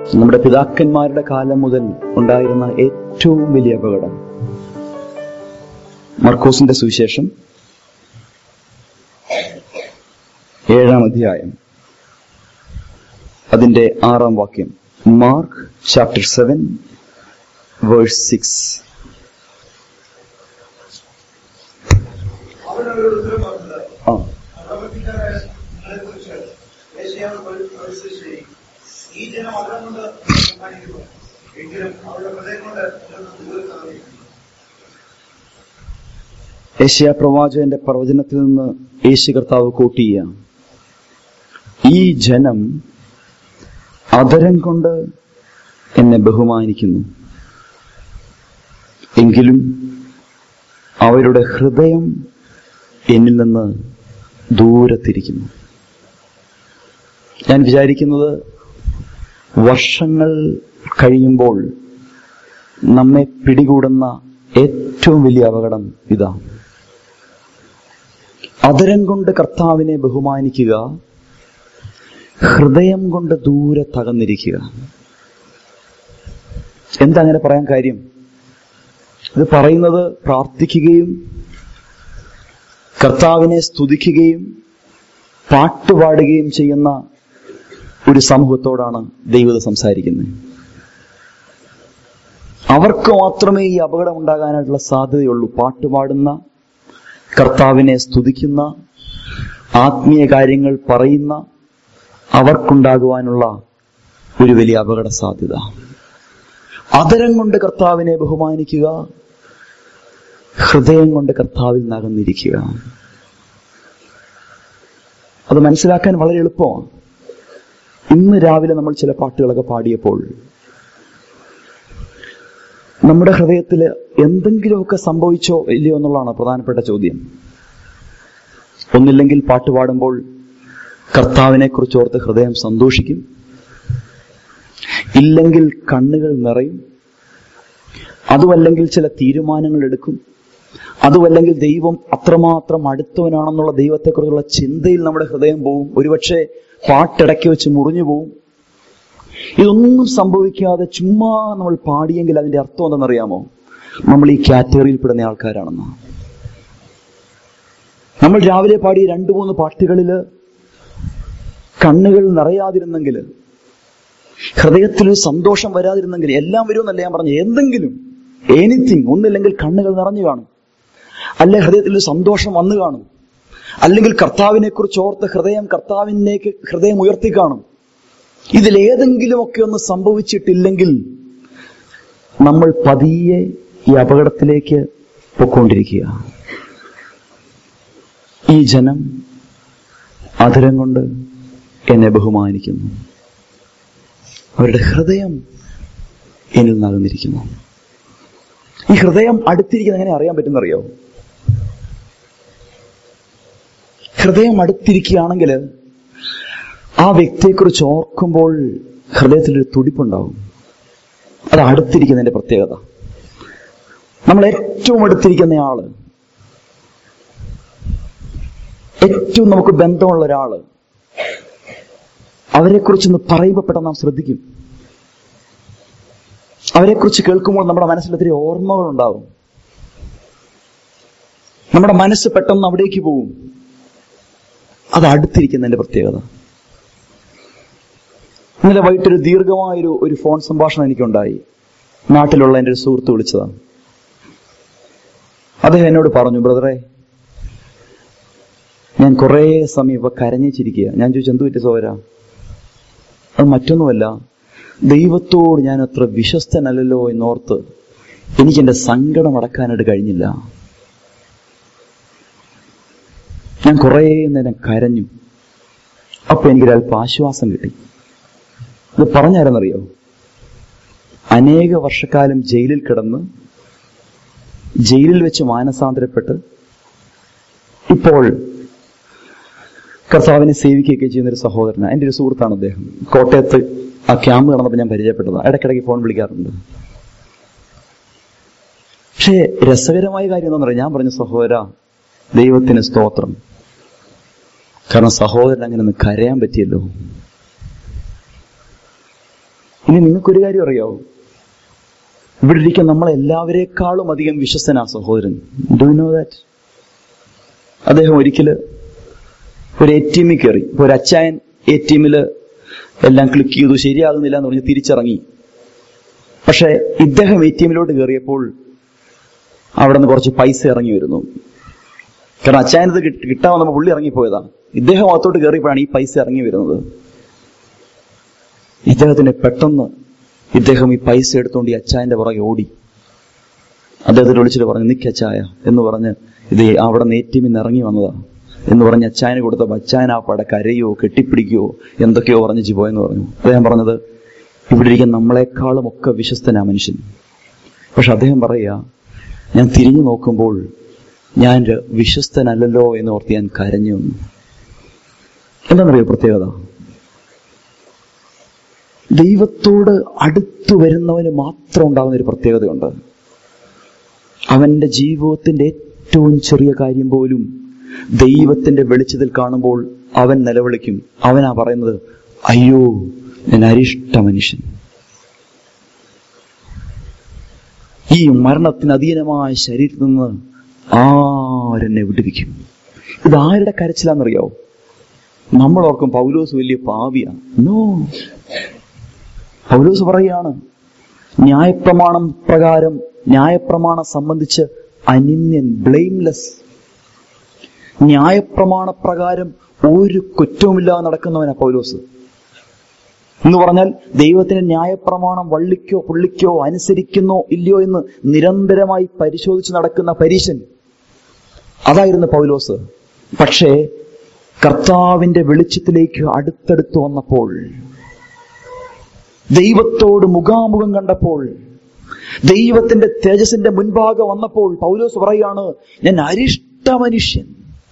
നമ്മുടെ പിതാക്കന്മാരുടെ കാലം മുതൽ ഉണ്ടായിരുന്ന ഏറ്റവും വലിയ അപകടം മർക്കോസിന്റെ സുവിശേഷം ഏഴാം അധ്യായം അതിന്റെ ആറാം വാക്യം Mark chapter seven verse six അവനവരോട് ഉത്തരം പറഞ്ഞത് ആ പ്രവചിക്കാനായ നിങ്ങളെക്കുറിച്ച് യേശയ്യാവ് പരിസ്ഥിതി ഈ ജനം അവരെ കൊണ്ട് കാണിക്കുന്നു എങ്കിലും അവരുടെ ഹൃദയം കൊണ്ട് നിങ്ങൾക്ക് ദൂരത്തറിയിക്കുന്നു ഏഷ്യ പ്രവാചകന്റെ പ്രവചനത്തിൽ നിന്ന് യേശു കർത്താവ് കൂട്ടിയ ഈ ജനം അതരം കൊണ്ട് എന്നെ ബഹുമാനിക്കുന്നു എങ്കിലും അവരുടെ ഹൃദയം എന്നിൽ നിന്ന് ദൂരത്തിരിക്കുന്നു ഞാൻ വിചാരിക്കുന്നത് വർഷങ്ങൾ കഴിയുമ്പോൾ നമ്മെ പിടികൂടുന്ന ഏറ്റവും വലിയ അപകടം ഇതാണ് അതരം കൊണ്ട് കർത്താവിനെ ബഹുമാനിക്കുക ഹൃദയം കൊണ്ട് ദൂരെ തകർന്നിരിക്കുക എന്താ അങ്ങനെ പറയാൻ കാര്യം ഇത് പറയുന്നത് പ്രാർത്ഥിക്കുകയും കർത്താവിനെ സ്തുതിക്കുകയും പാട്ടുപാടുകയും ചെയ്യുന്ന ഒരു സമൂഹത്തോടാണ് ദൈവത സംസാരിക്കുന്നത് അവർക്ക് മാത്രമേ ഈ അപകടം ഉണ്ടാകാനായിട്ടുള്ള സാധ്യതയുള്ളൂ പാട്ടുപാടുന്ന കർത്താവിനെ സ്തുതിക്കുന്ന ആത്മീയ കാര്യങ്ങൾ പറയുന്ന അവർക്കുണ്ടാകുവാനുള്ള ഒരു വലിയ അപകട സാധ്യത അതരം കൊണ്ട് കർത്താവിനെ ബഹുമാനിക്കുക ഹൃദയം കൊണ്ട് കർത്താവിൽ നകന്നിരിക്കുക അത് മനസ്സിലാക്കാൻ വളരെ എളുപ്പമാണ് ഇന്ന് രാവിലെ നമ്മൾ ചില പാട്ടുകളൊക്കെ പാടിയപ്പോൾ നമ്മുടെ ഹൃദയത്തിൽ എന്തെങ്കിലുമൊക്കെ സംഭവിച്ചോ ഇല്ലയോ എന്നുള്ളതാണ് പ്രധാനപ്പെട്ട ചോദ്യം ഒന്നില്ലെങ്കിൽ പാട്ട് പാടുമ്പോൾ കർത്താവിനെ കുറിച്ച് ഓർത്ത് ഹൃദയം സന്തോഷിക്കും ഇല്ലെങ്കിൽ കണ്ണുകൾ നിറയും അതുമല്ലെങ്കിൽ ചില തീരുമാനങ്ങൾ എടുക്കും അതുമല്ലെങ്കിൽ ദൈവം അത്രമാത്രം അടുത്തവനാണെന്നുള്ള ദൈവത്തെക്കുറിച്ചുള്ള ചിന്തയിൽ നമ്മുടെ ഹൃദയം പോവും ഒരുപക്ഷെ പാട്ടിടയ്ക്ക് വെച്ച് മുറിഞ്ഞു പോവും ഇതൊന്നും സംഭവിക്കാതെ ചുമ്മാ നമ്മൾ പാടിയെങ്കിൽ അതിന്റെ അർത്ഥം എന്തെന്നറിയാമോ നമ്മൾ ഈ കാറ്റഗറിയിൽ പെടുന്ന ആൾക്കാരാണെന്ന് നമ്മൾ രാവിലെ പാടിയ രണ്ടു മൂന്ന് പാട്ടുകളില് കണ്ണുകൾ നിറയാതിരുന്നെങ്കിൽ ഹൃദയത്തിൽ ഒരു സന്തോഷം വരാതിരുന്നെങ്കിൽ എല്ലാം വരുമെന്നല്ല ഞാൻ പറഞ്ഞു എന്തെങ്കിലും എനിത്തിങ് ഒന്നില്ലെങ്കിൽ കണ്ണുകൾ നിറഞ്ഞു കാണും അല്ലെ ഹൃദയത്തിൽ ഒരു സന്തോഷം വന്നു കാണും അല്ലെങ്കിൽ കർത്താവിനെ കുറിച്ച് ഓർത്ത് ഹൃദയം കർത്താവിനേക്ക് ഹൃദയം ഉയർത്തി കാണും ഇതിലേതെങ്കിലുമൊക്കെ ഒന്ന് സംഭവിച്ചിട്ടില്ലെങ്കിൽ നമ്മൾ പതിയെ ഈ അപകടത്തിലേക്ക് പൊക്കോണ്ടിരിക്കുക ഈ ജനം അധരം കൊണ്ട് എന്നെ ബഹുമാനിക്കുന്നു അവരുടെ ഹൃദയം എന്നിൽ നകന്നിരിക്കുന്നു ഈ ഹൃദയം അടുത്തിരിക്കുന്നത് എങ്ങനെ അറിയാൻ പറ്റുന്നറിയോ ഹൃദയം അടുത്തിരിക്കുകയാണെങ്കിൽ ആ വ്യക്തിയെക്കുറിച്ച് ഓർക്കുമ്പോൾ ഹൃദയത്തിലൊരു തുടിപ്പുണ്ടാവും അത് അടുത്തിരിക്കുന്നതിന്റെ പ്രത്യേകത നമ്മൾ ഏറ്റവും അടുത്തിരിക്കുന്ന ആള് ഏറ്റവും നമുക്ക് ബന്ധമുള്ള ഒരാള് അവരെക്കുറിച്ചൊന്ന് പറയുമ്പോൾ പെട്ടെന്ന് നാം ശ്രദ്ധിക്കും അവരെക്കുറിച്ച് കേൾക്കുമ്പോൾ നമ്മുടെ മനസ്സിൽ ഒത്തിരി ഓർമ്മകൾ ഉണ്ടാവും നമ്മുടെ മനസ്സ് പെട്ടെന്ന് അവിടേക്ക് പോവും അത് അടുത്തിരിക്കുന്നതിന്റെ പ്രത്യേകത ഇന്നലെ വൈകിട്ടൊരു ദീർഘമായൊരു ഒരു ഫോൺ സംഭാഷണം എനിക്കുണ്ടായി നാട്ടിലുള്ള എൻ്റെ ഒരു സുഹൃത്ത് വിളിച്ചതാണ് അദ്ദേഹം എന്നോട് പറഞ്ഞു ബ്രദറെ ഞാൻ കുറേ സമയം ഇപ്പൊ കരഞ്ഞിച്ചിരിക്കുക ഞാൻ ചോദിച്ചു എന്തു പറ്റി സോര അത് മറ്റൊന്നുമല്ല ദൈവത്തോട് ഞാൻ അത്ര വിശ്വസ്തനല്ലല്ലോ എന്നോർത്ത് എനിക്ക് എന്റെ സങ്കടം അടക്കാനായിട്ട് കഴിഞ്ഞില്ല ഞാൻ കുറേ നേരം കരഞ്ഞു അപ്പൊ എനിക്കൊരല്പം ആശ്വാസം കിട്ടി ഇത് പറഞ്ഞാരെന്നറിയോ അനേക വർഷക്കാലം ജയിലിൽ കിടന്ന് ജയിലിൽ വെച്ച് മാനസാന്തരപ്പെട്ട് ഇപ്പോൾ കർത്താവിനെ സേവിക്കുകയൊക്കെ ചെയ്യുന്ന ഒരു സഹോദരനാണ് എൻ്റെ ഒരു സുഹൃത്താണ് അദ്ദേഹം കോട്ടയത്ത് ആ ക്യാമ്പ് നടന്നപ്പോൾ ഞാൻ പരിചയപ്പെട്ടതാണ് ഇടയ്ക്കിടയ്ക്ക് ഫോൺ വിളിക്കാറുണ്ട് പക്ഷേ രസകരമായ കാര്യം എന്താണെന്ന് പറയാം ഞാൻ പറഞ്ഞു സഹോദര ദൈവത്തിന് സ്തോത്രം കാരണം സഹോദരൻ അങ്ങനെ ഒന്ന് കരയാൻ പറ്റിയല്ലോ ഇനി നിങ്ങൾക്കൊരു കാര്യം അറിയാവോ ഇവിടെ ഇരിക്കുന്ന നമ്മളെല്ലാവരെക്കാളും അധികം വിശ്വസ്തനാ സഹോദരൻ ഡു നോ ദാറ്റ് അദ്ദേഹം ഒരിക്കല് ഒരു എ ടി എമ്മിൽ കയറി ഇപ്പൊ ഒരു അച്ചായൻ എ ടി എമ്മിൽ എല്ലാം ക്ലിക്ക് ചെയ്തു ശരിയാകുന്നില്ല എന്ന് പറഞ്ഞ് തിരിച്ചിറങ്ങി പക്ഷെ ഇദ്ദേഹം എ ടി എമ്മിലോട്ട് കയറിയപ്പോൾ അവിടെ നിന്ന് കുറച്ച് പൈസ ഇറങ്ങി വരുന്നു കാരണം അച്ചായനത് കിട്ട- കിട്ടാൻ വന്നപ്പോൾ പുള്ളി ഇറങ്ങിപ്പോയതാ ഇദ്ദേഹം അകത്തോട്ട് കയറിയപ്പോഴാണ് ഈ പൈസ ഇറങ്ങി വരുന്നത് ഇദ്ദേഹത്തിന് പെട്ടെന്ന് ഇദ്ദേഹം ഈ പൈസ എടുത്തുകൊണ്ട് ഈ അച്ചായന്റെ പുറകെ ഓടി അദ്ദേഹത്തെ വിളിച്ചിട്ട് പറഞ്ഞു നിക്ക് അച്ചായ എന്ന് പറഞ്ഞ് ഇത് അവിടെ നിന്ന് എ നിന്ന് ഇറങ്ങി വന്നതാ എന്ന് പറഞ്ഞ് അച്ചായന് കൊടുത്തപ്പോൾ അച്ചായൻ ആ പട കരയോ കെട്ടിപ്പിടിക്കുകയോ എന്തൊക്കെയോ പറഞ്ഞു പോയെന്ന് പറഞ്ഞു അദ്ദേഹം പറഞ്ഞത് ഇവിടെ ഇരിക്കുന്ന നമ്മളെക്കാളും ഒക്കെ വിശ്വസ്തനാ മനുഷ്യൻ പക്ഷെ അദ്ദേഹം പറയുക ഞാൻ തിരിഞ്ഞു നോക്കുമ്പോൾ ഞാൻ ഒരു വിശ്വസ്തനല്ലല്ലോ എന്ന് ഓർത്ത് ഞാൻ കരഞ്ഞു എന്താണെന്നറിയോ പ്രത്യേകത ദൈവത്തോട് അടുത്തു വരുന്നവന് മാത്രം ഉണ്ടാകുന്ന ഒരു പ്രത്യേകതയുണ്ട് അവന്റെ ജീവിതത്തിന്റെ ഏറ്റവും ചെറിയ കാര്യം പോലും ദൈവത്തിന്റെ വെളിച്ചത്തിൽ കാണുമ്പോൾ അവൻ നിലവിളിക്കും അവനാ പറയുന്നത് അയ്യോ ഞാൻ അരിഷ്ട മനുഷ്യൻ ഈ മരണത്തിന് അധീനമായ ശരീരത്തിൽ നിന്ന് ആരെന്നെ വിടുവിക്കും ഇത് ആരുടെ കരച്ചിലാണെന്നറിയാവോ നമ്മൾ ഓർക്കും പൗലോസ് വലിയ പാവിയാണ് നോ പൗലോസ് പറയാണ് ന്യായപ്രമാണം പ്രകാരം ന്യായപ്രമാണം സംബന്ധിച്ച് അനിന്യൻ ബ്ലെയിംലെസ് ന്യായപ്രമാണ പ്രകാരം ഒരു കുറ്റവുമില്ലാതെ നടക്കുന്നവനാ പൗലോസ് എന്ന് പറഞ്ഞാൽ ദൈവത്തിന്റെ ന്യായപ്രമാണം വള്ളിക്കോ പുള്ളിക്കോ അനുസരിക്കുന്നോ ഇല്ലയോ എന്ന് നിരന്തരമായി പരിശോധിച്ച് നടക്കുന്ന പരീശൻ അതായിരുന്നു പൗലോസ് പക്ഷേ കർത്താവിന്റെ വെളിച്ചത്തിലേക്ക് അടുത്തടുത്ത് വന്നപ്പോൾ ദൈവത്തോട് മുഖാമുഖം കണ്ടപ്പോൾ ദൈവത്തിന്റെ തേജസിന്റെ മുൻപാകെ വന്നപ്പോൾ പൗലോസ് പറയാണ് ഞാൻ അരിഷ്ട മനുഷ്യൻ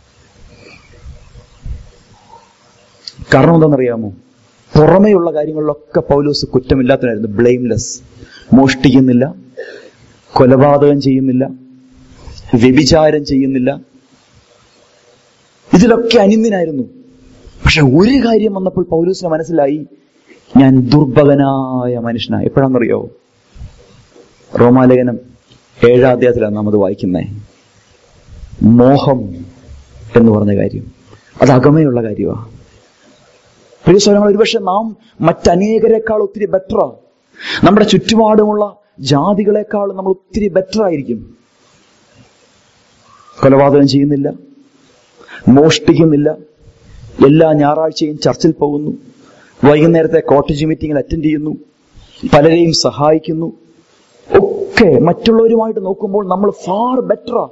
കാരണം എന്താണെന്നറിയാമോ പുറമേയുള്ള കാര്യങ്ങളിലൊക്കെ പൗലോസ് കുറ്റമില്ലാത്തവനായിരുന്നു ബ്ലെയിംലെസ് മോഷ്ടിക്കുന്നില്ല കൊലപാതകം ചെയ്യുന്നില്ല വ്യഭിചാരം ചെയ്യുന്നില്ല ഇതിലൊക്കെ അനിന്ദനായിരുന്നു പക്ഷെ ഒരു കാര്യം വന്നപ്പോൾ പൗലൂസിന് മനസ്സിലായി ഞാൻ ദുർഭകനായ മനുഷ്യനായി എപ്പോഴാണെന്നറിയോ റോമാലേഖനം ഏഴാം അധ്യായത്തിലാണ് നാം അത് വായിക്കുന്നത് മോഹം എന്ന് പറഞ്ഞ കാര്യം അത് അകമയുള്ള കാര്യമാണ് പ്രിയ സ്വരങ്ങൾ ഒരുപക്ഷെ നാം മറ്റനേകരെക്കാൾ ഒത്തിരി ബെറ്ററാ നമ്മുടെ ചുറ്റുപാടുമുള്ള ജാതികളെക്കാൾ നമ്മൾ ഒത്തിരി ബെറ്റർ ആയിരിക്കും കൊലപാതകം ചെയ്യുന്നില്ല മോഷ്ടിക്കുന്നില്ല എല്ലാ ഞായറാഴ്ചയും ചർച്ചിൽ പോകുന്നു വൈകുന്നേരത്തെ കോട്ടേജ് മീറ്റിംഗിൽ അറ്റൻഡ് ചെയ്യുന്നു പലരെയും സഹായിക്കുന്നു ഒക്കെ മറ്റുള്ളവരുമായിട്ട് നോക്കുമ്പോൾ നമ്മൾ ഫാർ ബെറ്ററാ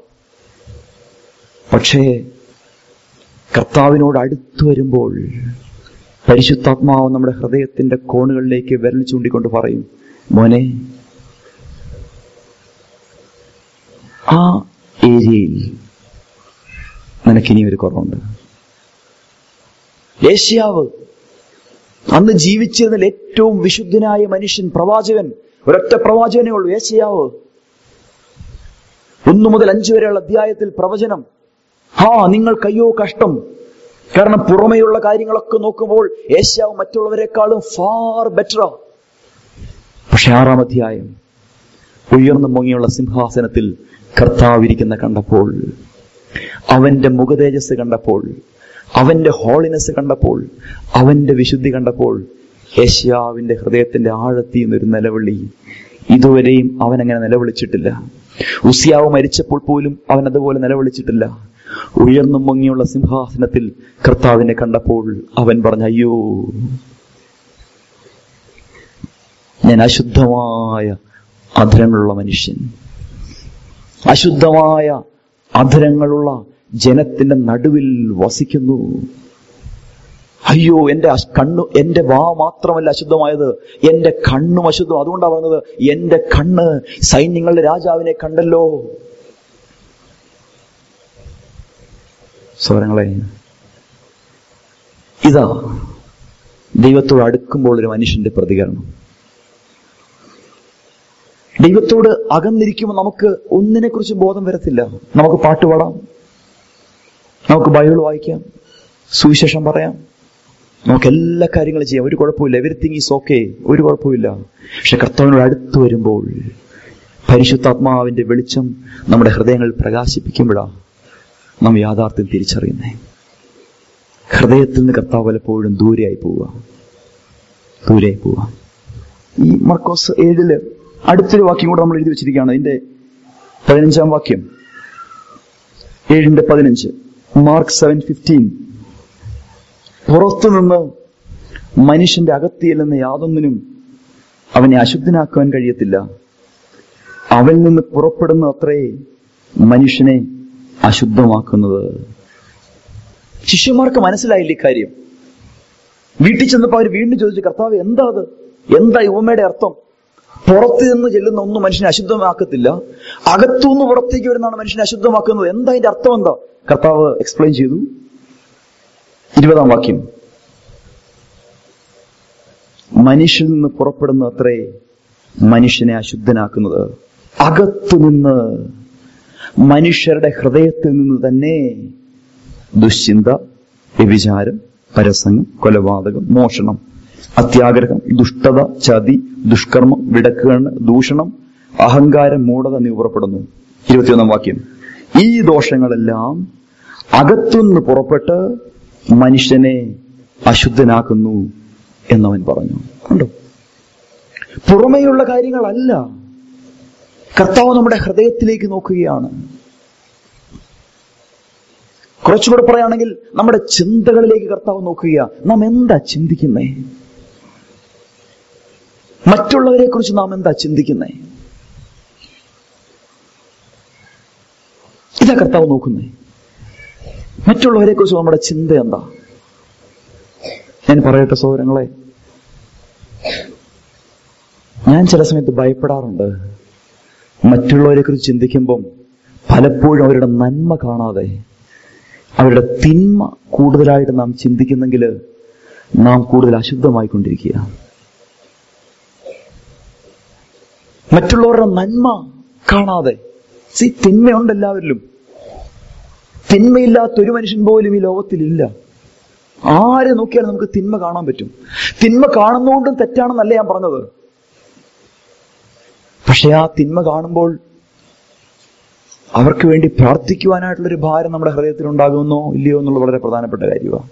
പക്ഷേ കർത്താവിനോട് അടുത്തു വരുമ്പോൾ പരിശുദ്ധാത്മാവ് നമ്മുടെ ഹൃദയത്തിന്റെ കോണുകളിലേക്ക് വിരൽ ചൂണ്ടിക്കൊണ്ട് പറയും മോനെ ആ ഏരിയയിൽ നിനക്കിനി ഒരു കുറവുണ്ട് ഏഷ്യാവ് അന്ന് ജീവിച്ചിരുന്നതിൽ ഏറ്റവും വിശുദ്ധനായ മനുഷ്യൻ പ്രവാചകൻ ഒരൊറ്റ പ്രവാചകനേ ഉള്ളൂ ഏഷ്യാവ് ഒന്നു മുതൽ അഞ്ചു വരെയുള്ള അധ്യായത്തിൽ പ്രവചനം ഹാ നിങ്ങൾക്കയ്യോ കഷ്ടം കാരണം പുറമെയുള്ള കാര്യങ്ങളൊക്കെ നോക്കുമ്പോൾ ഏഷ്യാവ് മറ്റുള്ളവരെക്കാളും ഫാർ ബെറ്ററാ പക്ഷെ ആറാം അധ്യായം ഉയർന്നു പൊങ്ങിയുള്ള സിംഹാസനത്തിൽ കർത്താവിരിക്കുന്ന കണ്ടപ്പോൾ അവന്റെ മുഖതേജസ് കണ്ടപ്പോൾ അവന്റെ ഹോളിനെസ് കണ്ടപ്പോൾ അവന്റെ വിശുദ്ധി കണ്ടപ്പോൾ ഏഷ്യാവിന്റെ ഹൃദയത്തിന്റെ ആഴത്തിൽ നിന്നൊരു നിലവിളി ഇതുവരെയും അവൻ അങ്ങനെ നിലവിളിച്ചിട്ടില്ല ഉസിയാവ് മരിച്ചപ്പോൾ പോലും അവൻ അതുപോലെ നിലവിളിച്ചിട്ടില്ല ഉയർന്നും പൊങ്ങിയുള്ള സിംഹാസനത്തിൽ കർത്താവിനെ കണ്ടപ്പോൾ അവൻ പറഞ്ഞ അയ്യോ ഞാൻ അശുദ്ധമായ അധരങ്ങളുള്ള മനുഷ്യൻ അശുദ്ധമായ അധരങ്ങളുള്ള ജനത്തിന്റെ നടുവിൽ വസിക്കുന്നു അയ്യോ എന്റെ അശ്- കണ്ണു എന്റെ വാ മാത്രമല്ല അശുദ്ധമായത് എന്റെ കണ്ണും അശുദ്ധം അതുകൊണ്ടാണ് പറഞ്ഞത് എന്റെ കണ്ണ് സൈന്യങ്ങളുടെ രാജാവിനെ കണ്ടല്ലോ സ്വരങ്ങളെ ഇതാ ദൈവത്തോട് അടുക്കുമ്പോൾ ഒരു മനുഷ്യന്റെ പ്രതികരണം ദൈവത്തോട് അകന്നിരിക്കുമ്പോൾ നമുക്ക് ഒന്നിനെ കുറിച്ച് ബോധം വരത്തില്ല നമുക്ക് പാട്ട് പാടാം നമുക്ക് ബൈബിൾ വായിക്കാം സുവിശേഷം പറയാം നമുക്ക് എല്ലാ കാര്യങ്ങളും ചെയ്യാം ഒരു കുഴപ്പമില്ല എവരിത്തിങ് ഈസ് ഓക്കെ ഒരു കുഴപ്പമില്ല പക്ഷെ കർത്താവിനോട് അടുത്ത് വരുമ്പോൾ പരിശുദ്ധാത്മാവിന്റെ വെളിച്ചം നമ്മുടെ ഹൃദയങ്ങളിൽ പ്രകാശിപ്പിക്കുമ്പോഴാണ് നാം യാഥാർത്ഥ്യം തിരിച്ചറിയുന്നേ ഹൃദയത്തിൽ നിന്ന് കർത്താവ് പലപ്പോഴും ദൂരെയായി പോവുക ദൂരെയായി പോവുക ഈ മർക്കോസ് ഏഴില് അടുത്തൊരു വാക്യം കൂടെ നമ്മൾ എഴുതി വെച്ചിരിക്കുകയാണ് അതിന്റെ പതിനഞ്ചാം വാക്യം ഏഴിന്റെ പതിനഞ്ച് മാർക്ക് സെവൻ ഫിഫ്റ്റീൻ പുറത്തുനിന്ന് മനുഷ്യന്റെ അകത്തിയല്ലെന്ന യാതൊന്നിനും അവനെ അശുദ്ധനാക്കുവാൻ കഴിയത്തില്ല അവൻ നിന്ന് പുറപ്പെടുന്ന അത്രേ മനുഷ്യനെ അശുദ്ധമാക്കുന്നത് ശിഷ്യന്മാർക്ക് മനസ്സിലായില്ല ഇക്കാര്യം വീട്ടിൽ ചെന്നപ്പോ അവർ വീണ്ടും ചോദിച്ചു കർത്താവ് എന്താ അത് എന്താ ഉപമയുടെ അർത്ഥം പുറത്തു നിന്ന് ചെല്ലുന്ന ഒന്നും മനുഷ്യനെ അശുദ്ധമാക്കത്തില്ല അകത്തുനിന്ന് പുറത്തേക്ക് വരുന്നതാണ് മനുഷ്യനെ അശുദ്ധമാക്കുന്നത് എന്താ അതിന്റെ അർത്ഥം എന്താ കർത്താവ് എക്സ്പ്ലെയിൻ ചെയ്തു ഇരുപതാം വാക്യം മനുഷ്യനിൽ നിന്ന് പുറപ്പെടുന്ന അത്രേ മനുഷ്യനെ അശുദ്ധനാക്കുന്നത് അകത്തുനിന്ന് മനുഷ്യരുടെ ഹൃദയത്തിൽ നിന്ന് തന്നെ ദുശ്ചിന്ത വ്യഭിചാരം പരസംഗം കൊലപാതകം മോഷണം അത്യാഗ്രഹം ദുഷ്ടത ചതി ദുഷ്കർമ്മം വിടക്കുകണ്ണ് ദൂഷണം അഹങ്കാരം മൂഢത എന്നിവ പുറപ്പെടുന്നു ഇരുപത്തിയൊന്നാം വാക്യം ഈ ദോഷങ്ങളെല്ലാം അകത്തുനിന്ന് പുറപ്പെട്ട് മനുഷ്യനെ അശുദ്ധനാക്കുന്നു എന്നവൻ പറഞ്ഞു കണ്ടോ പുറമേയുള്ള കാര്യങ്ങളല്ല കർത്താവ് നമ്മുടെ ഹൃദയത്തിലേക്ക് നോക്കുകയാണ് കുറച്ചുകൂടെ പറയുകയാണെങ്കിൽ നമ്മുടെ ചിന്തകളിലേക്ക് കർത്താവ് നോക്കുക നാം എന്താ ചിന്തിക്കുന്നേ മറ്റുള്ളവരെ കുറിച്ച് നാം എന്താ ചിന്തിക്കുന്നേ ഇതാ കർത്താവ് നോക്കുന്നേ മറ്റുള്ളവരെ കുറിച്ച് നമ്മുടെ ചിന്ത എന്താ ഞാൻ പറയട്ടെ സഹോദരങ്ങളെ ഞാൻ ചില സമയത്ത് ഭയപ്പെടാറുണ്ട് മറ്റുള്ളവരെ കുറിച്ച് ചിന്തിക്കുമ്പം പലപ്പോഴും അവരുടെ നന്മ കാണാതെ അവരുടെ തിന്മ കൂടുതലായിട്ട് നാം ചിന്തിക്കുന്നെങ്കിൽ നാം കൂടുതൽ അശുദ്ധമായിക്കൊണ്ടിരിക്കുക മറ്റുള്ളവരുടെ നന്മ കാണാതെ സി തിന്മയുണ്ട് എല്ലാവരിലും തിന്മയില്ലാത്ത ഒരു മനുഷ്യൻ പോലും ഈ ലോകത്തിലില്ല ആരെ നോക്കിയാലും നമുക്ക് തിന്മ കാണാൻ പറ്റും തിന്മ കാണുന്നതുകൊണ്ടും തെറ്റാണെന്നല്ല ഞാൻ പറഞ്ഞത് പക്ഷെ ആ തിന്മ കാണുമ്പോൾ അവർക്ക് വേണ്ടി പ്രാർത്ഥിക്കുവാനായിട്ടുള്ളൊരു ഭാരം നമ്മുടെ ഹൃദയത്തിൽ ഉണ്ടാകുമെന്നോ ഇല്ലയോ എന്നുള്ളത് വളരെ പ്രധാനപ്പെട്ട കാര്യമാണ്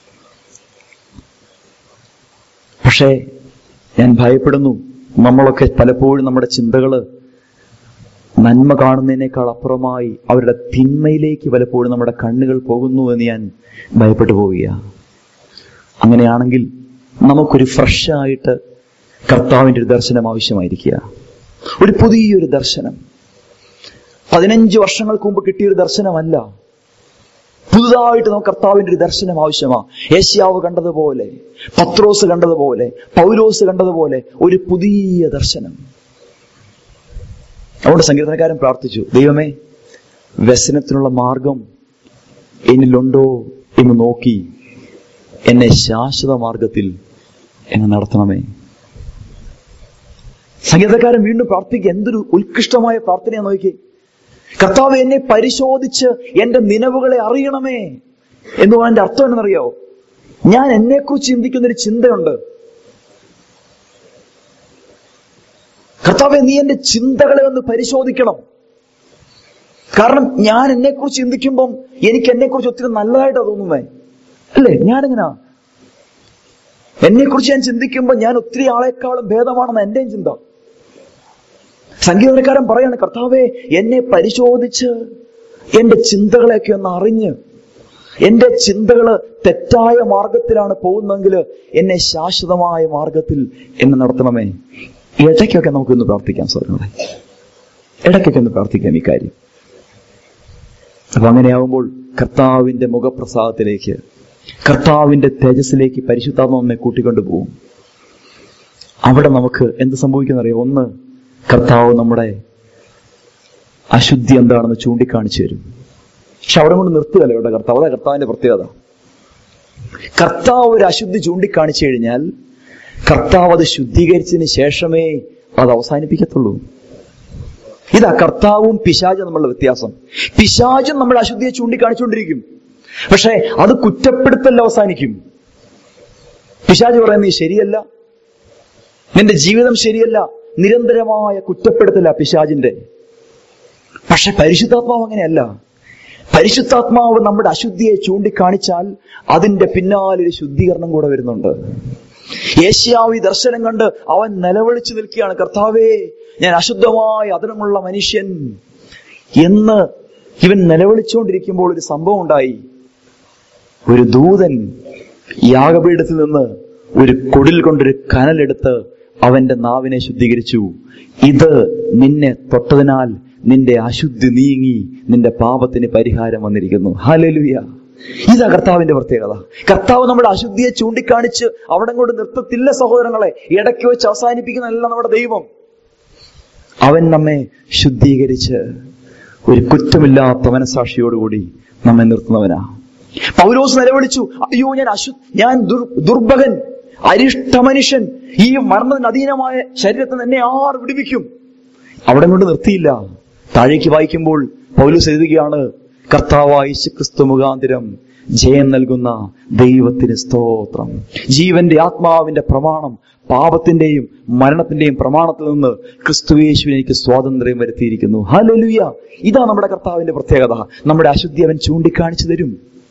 പക്ഷേ ഞാൻ ഭയപ്പെടുന്നു നമ്മളൊക്കെ പലപ്പോഴും നമ്മുടെ ചിന്തകള് നന്മ കാണുന്നതിനേക്കാൾ അപ്പുറമായി അവരുടെ തിന്മയിലേക്ക് പലപ്പോഴും നമ്മുടെ കണ്ണുകൾ പോകുന്നു എന്ന് ഞാൻ ഭയപ്പെട്ടു പോവുകയാണ് അങ്ങനെയാണെങ്കിൽ നമുക്കൊരു ഫ്രഷ് ആയിട്ട് കർത്താവിന്റെ ഒരു ദർശനം ആവശ്യമായിരിക്കുക ഒരു പുതിയൊരു ദർശനം പതിനഞ്ച് വർഷങ്ങൾക്ക് മുമ്പ് കിട്ടിയൊരു ദർശനമല്ല പുതുതായിട്ട് നമുക്ക് കർത്താവിന്റെ ഒരു ദർശനം ആവശ്യമാ ഏഷ്യാവ് കണ്ടതുപോലെ പത്രോസ് കണ്ടതുപോലെ പൗലോസ് കണ്ടതുപോലെ ഒരു പുതിയ ദർശനം അതുകൊണ്ട് സംഗീതക്കാരൻ പ്രാർത്ഥിച്ചു ദൈവമേ വ്യസനത്തിനുള്ള മാർഗം എന്നിലുണ്ടോ എന്ന് നോക്കി എന്നെ ശാശ്വത മാർഗത്തിൽ എന്നെ നടത്തണമേ സംഗീതക്കാരൻ വീണ്ടും പ്രാർത്ഥിക്കുക എന്തൊരു ഉത്കൃഷ്ടമായ പ്രാർത്ഥനയാ നോക്കി കർത്താവ് എന്നെ പരിശോധിച്ച് എന്റെ നിലവുകളെ അറിയണമേ എന്ന് പറഞ്ഞ അർത്ഥം എന്നറിയോ ഞാൻ എന്നെക്കുറിച്ച് ചിന്തിക്കുന്ന ഒരു ചിന്തയുണ്ട് കർത്താവെ നീ എന്റെ ചിന്തകളെ ഒന്ന് പരിശോധിക്കണം കാരണം ഞാൻ എന്നെക്കുറിച്ച് ചിന്തിക്കുമ്പം എനിക്ക് എന്നെക്കുറിച്ച് ഒത്തിരി നല്ലതായിട്ടാണ് തോന്നുന്നേ അല്ലേ ഞാനെങ്ങനാ എന്നെക്കുറിച്ച് ഞാൻ ചിന്തിക്കുമ്പോൾ ഞാൻ ഒത്തിരി ആളെക്കാളും ഭേദമാണെന്ന് എന്റെയും ചിന്ത സംഗീതക്കാരൻ പറയാണ് കർത്താവെ എന്നെ പരിശോധിച്ച് എന്റെ ചിന്തകളെയൊക്കെ ഒന്ന് അറിഞ്ഞ് എന്റെ ചിന്തകള് തെറ്റായ മാർഗത്തിലാണ് പോകുന്നതെങ്കിൽ എന്നെ ശാശ്വതമായ മാർഗത്തിൽ എന്നെ നടത്തണമേ ഇടയ്ക്കൊക്കെ നമുക്കൊന്ന് പ്രാർത്ഥിക്കാം സോദരങ്ങളെ ഇടയ്ക്കൊക്കെ ഒന്ന് പ്രാർത്ഥിക്കാം ഈ കാര്യം അപ്പൊ അങ്ങനെയാവുമ്പോൾ കർത്താവിന്റെ മുഖപ്രസാദത്തിലേക്ക് കർത്താവിന്റെ തേജസ്സിലേക്ക് പരിശുദ്ധാത്മ നമ്മെ കൂട്ടിക്കൊണ്ടു പോകും അവിടെ നമുക്ക് എന്ത് സംഭവിക്കുന്നറിയോ ഒന്ന് കർത്താവ് നമ്മുടെ അശുദ്ധി എന്താണെന്ന് ചൂണ്ടിക്കാണിച്ചു തരും പക്ഷെ അവിടെ കൊണ്ട് നിർത്തുകയല്ല ഇവിടെ കർത്താവ് അതാ കർത്താവിന്റെ പ്രത്യേകത കർത്താവ് ഒരു അശുദ്ധി ചൂണ്ടിക്കാണിച്ചു കഴിഞ്ഞാൽ കർത്താവ് അത് ശുദ്ധീകരിച്ചതിന് ശേഷമേ അത് അവസാനിപ്പിക്കത്തുള്ളൂ ഇതാ കർത്താവും പിശാചും നമ്മളുടെ വ്യത്യാസം പിശാചും നമ്മുടെ അശുദ്ധിയെ ചൂണ്ടിക്കാണിച്ചുകൊണ്ടിരിക്കും പക്ഷേ അത് കുറ്റപ്പെടുത്തൽ അവസാനിക്കും പിശാജ് പറയുന്നത് നീ ശരിയല്ല നിന്റെ ജീവിതം ശരിയല്ല നിരന്തരമായ കുറ്റപ്പെടുത്തല പിശാജിന്റെ പക്ഷെ പരിശുദ്ധാത്മാവ് അങ്ങനെയല്ല പരിശുദ്ധാത്മാവ് നമ്മുടെ അശുദ്ധിയെ ചൂണ്ടിക്കാണിച്ചാൽ അതിന്റെ പിന്നാലെ ഒരു ശുദ്ധീകരണം കൂടെ വരുന്നുണ്ട് ഏഷ്യാവി ദർശനം കണ്ട് അവൻ നിലവിളിച്ചു നിൽക്കുകയാണ് കർത്താവേ ഞാൻ അശുദ്ധമായ അതിരമുള്ള മനുഷ്യൻ എന്ന് ഇവൻ നിലവിളിച്ചുകൊണ്ടിരിക്കുമ്പോൾ ഒരു സംഭവം ഉണ്ടായി ഒരു ദൂതൻ യാഗപീഠത്തിൽ നിന്ന് ഒരു കൊടിൽ കൊണ്ടൊരു കനലെടുത്ത് അവന്റെ നാവിനെ ശുദ്ധീകരിച്ചു ഇത് നിന്നെ തൊട്ടതിനാൽ നിന്റെ അശുദ്ധി നീങ്ങി നിന്റെ പാപത്തിന് പരിഹാരം വന്നിരിക്കുന്നു ഹലലുയ ഇതാ കർത്താവിന്റെ പ്രത്യേകത കർത്താവ് നമ്മുടെ അശുദ്ധിയെ ചൂണ്ടിക്കാണിച്ച് അവിടെ കൊണ്ട് നിർത്തത്തില്ല സഹോദരങ്ങളെ ഇടയ്ക്ക് വെച്ച് അവസാനിപ്പിക്കുന്നതല്ല നമ്മുടെ ദൈവം അവൻ നമ്മെ ശുദ്ധീകരിച്ച് ഒരു കുറ്റമില്ലാത്ത മനസാക്ഷിയോടുകൂടി നമ്മെ നിർത്തുന്നവനാ പൗലോസ് നിലവിളിച്ചു അയ്യോ ഞാൻ അശു ഞാൻ ദുർ- ദുർഭകൻ അരിഷ്ട മനുഷ്യൻ ഈ മരണത്തിന് അധീനമായ ശരീരത്തിൽ നിന്ന് എന്നെ ആർ വിടുവിക്കും അവിടെ കൊണ്ട് നിർത്തിയില്ല താഴേക്ക് വായിക്കുമ്പോൾ പൗലോസ് എഴുതുകയാണ് കർത്താവായ ക്രിസ്തു മുഖാന്തരം ജയം നൽകുന്ന ദൈവത്തിന് സ്തോത്രം ജീവന്റെ ആത്മാവിന്റെ പ്രമാണം പാപത്തിന്റെയും മരണത്തിന്റെയും പ്രമാണത്തിൽ നിന്ന് ക്രിസ്തുവേശുവിന് എനിക്ക് സ്വാതന്ത്ര്യം വരുത്തിയിരിക്കുന്നു ഹലലുയ ഇതാ നമ്മുടെ കർത്താവിന്റെ പ്രത്യേകത നമ്മുടെ അശുദ്ധി അവൻ ചൂണ്ടിക്കാണിച്ചു തരും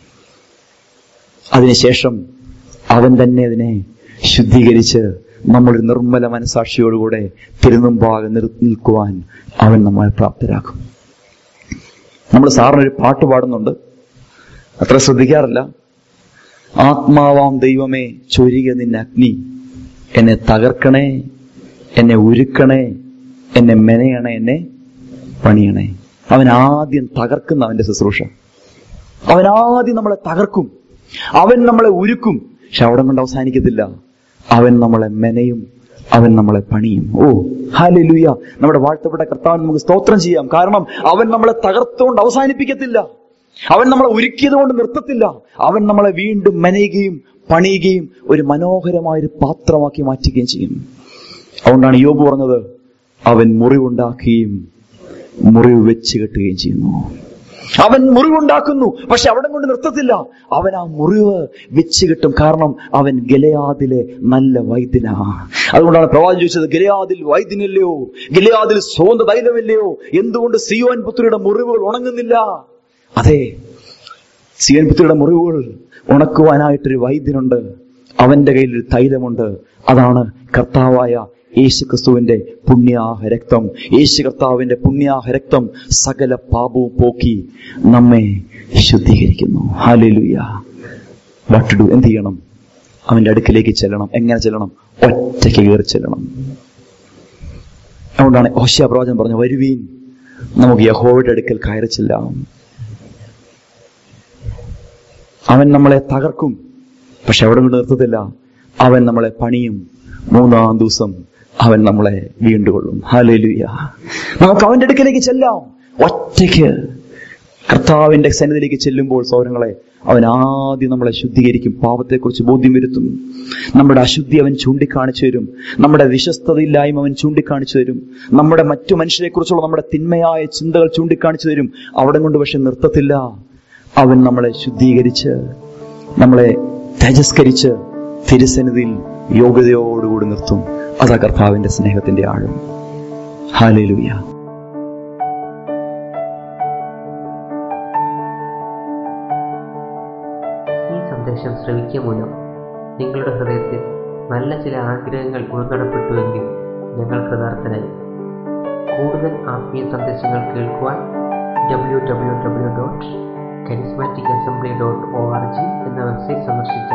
അതിനുശേഷം അവൻ തന്നെ അതിനെ ശുദ്ധീകരിച്ച് നമ്മൾ നിർമ്മല മനസാക്ഷിയോടുകൂടെ തിരുനുമ്പാകെ നിർ നിൽക്കുവാൻ അവൻ നമ്മളെ പ്രാപ്തരാക്കും നമ്മൾ സാറിനൊരു പാട്ട് പാടുന്നുണ്ട് അത്ര ശ്രദ്ധിക്കാറില്ല ആത്മാവാം ദൈവമേ ചൊരിക നിന്നെ അഗ്നി എന്നെ തകർക്കണേ എന്നെ ഉരുക്കണേ എന്നെ മെനയണേ എന്നെ പണിയണേ അവൻ ആദ്യം തകർക്കുന്ന അവന്റെ ശുശ്രൂഷ അവൻ ആദ്യം നമ്മളെ തകർക്കും അവൻ നമ്മളെ ഉരുക്കും പക്ഷെ അവിടെ കൊണ്ട് അവസാനിക്കത്തില്ല അവൻ നമ്മളെ മെനയും അവൻ നമ്മളെ പണിയും ഓ ഹാലലുയ നമ്മുടെ വാഴ്ത്തപ്പെട്ട കർത്താവിന് നമുക്ക് സ്തോത്രം ചെയ്യാം കാരണം അവൻ നമ്മളെ തകർത്തുകൊണ്ട് അവസാനിപ്പിക്കത്തില്ല അവൻ നമ്മളെ ഉരുക്കിയത് കൊണ്ട് നിർത്തത്തില്ല അവൻ നമ്മളെ വീണ്ടും മെനയുകയും പണിയുകയും ഒരു മനോഹരമായ ഒരു പാത്രമാക്കി മാറ്റുകയും ചെയ്യും അതുകൊണ്ടാണ് യോബ് പറഞ്ഞത് അവൻ മുറിവുണ്ടാക്കുകയും മുറിവ് വെച്ച് കെട്ടുകയും ചെയ്യുന്നു അവൻ മുറിവുണ്ടാക്കുന്നു പക്ഷെ അവിടെ കൊണ്ട് നിർത്തത്തില്ല അവൻ ആ മുറിവ് വെച്ച് കിട്ടും കാരണം അവൻ ഗലയാദിലെ നല്ല വൈദ്യനാ അതുകൊണ്ടാണ് പ്രവാചകൻ ചോദിച്ചത് ഗലയാദിൽ വൈദ്യനില്ലയോ ഗലയാദിൽ സ്വന്ത തൈലമില്ലയോ എന്തുകൊണ്ട് സിയോൻ പുത്രിയുടെ മുറിവുകൾ ഉണങ്ങുന്നില്ല അതെ സിയോൻ പുത്രിയുടെ മുറിവുകൾ ഉണക്കുവാനായിട്ടൊരു വൈദ്യനുണ്ട് അവന്റെ കയ്യിൽ ഒരു തൈലമുണ്ട് അതാണ് കർത്താവായ യേശു ക്രിസ്തുവിന്റെ പുണ്യാഹ രക്തം യേശു കർത്താവിന്റെ പുണ്യാഹ രക്തം സകല പാപവും പോക്കി നമ്മെ ശുദ്ധീകരിക്കുന്നു ഹാലലുയ വാട്ട് ഡു എന്ത് ചെയ്യണം അവന്റെ അടുക്കിലേക്ക് ചെല്ലണം എങ്ങനെ ചെല്ലണം ഒറ്റയ്ക്ക് കയറി ചെല്ലണം അതുകൊണ്ടാണ് ഓശ്യ പ്രവാചകൻ പറഞ്ഞു വരുവീൻ നമുക്ക് യഹോവയുടെ അടുക്കൽ കയറി ചെല്ലാം അവൻ നമ്മളെ തകർക്കും പക്ഷെ അവിടെ കൊണ്ട് നിർത്തത്തില്ല അവൻ നമ്മളെ പണിയും മൂന്നാം ദിവസം അവൻ നമ്മളെ വീണ്ടുകൊള്ളും ഹാലലുയ നമുക്ക് അവന്റെ അടുക്കലേക്ക് ചെല്ലാം ഒറ്റയ്ക്ക് കർത്താവിന്റെ സന്നിധിയിലേക്ക് ചെല്ലുമ്പോൾ സൗരങ്ങളെ അവൻ ആദ്യം നമ്മളെ ശുദ്ധീകരിക്കും പാപത്തെക്കുറിച്ച് ബോധ്യം വരുത്തും നമ്മുടെ അശുദ്ധി അവൻ ചൂണ്ടിക്കാണിച്ചു തരും നമ്മുടെ വിശ്വസ്തതയില്ലായ്മ അവൻ ചൂണ്ടിക്കാണിച്ചു തരും നമ്മുടെ മറ്റു മനുഷ്യരെക്കുറിച്ചുള്ള നമ്മുടെ തിന്മയായ ചിന്തകൾ ചൂണ്ടിക്കാണിച്ചു തരും അവിടെ കൊണ്ട് പക്ഷെ നിർത്തത്തില്ല അവൻ നമ്മളെ ശുദ്ധീകരിച്ച് നമ്മളെ തേജസ്കരിച്ച് തിരുസന്നിധിയിൽ യോഗ്യതയോടുകൂടി നിർത്തും അതാ കർത്താവിന്റെ സ്നേഹത്തിന്റെ ആഴം ഹാലലുയ ഈ സന്ദേശം ശ്രവിക്കുക മൂലം നിങ്ങളുടെ ഹൃദയത്തിൽ നല്ല ചില ആഗ്രഹങ്ങൾ ഉൾനടപ്പെട്ടുവെങ്കിൽ ഞങ്ങൾ കൃതാർത്ഥരായി കൂടുതൽ ആത്മീയ സന്ദേശങ്ങൾ കേൾക്കുവാൻ W W W dot charismatic assembly dot O R G എന്ന വെബ്സൈറ്റ് സന്ദർശിച്ചാൽ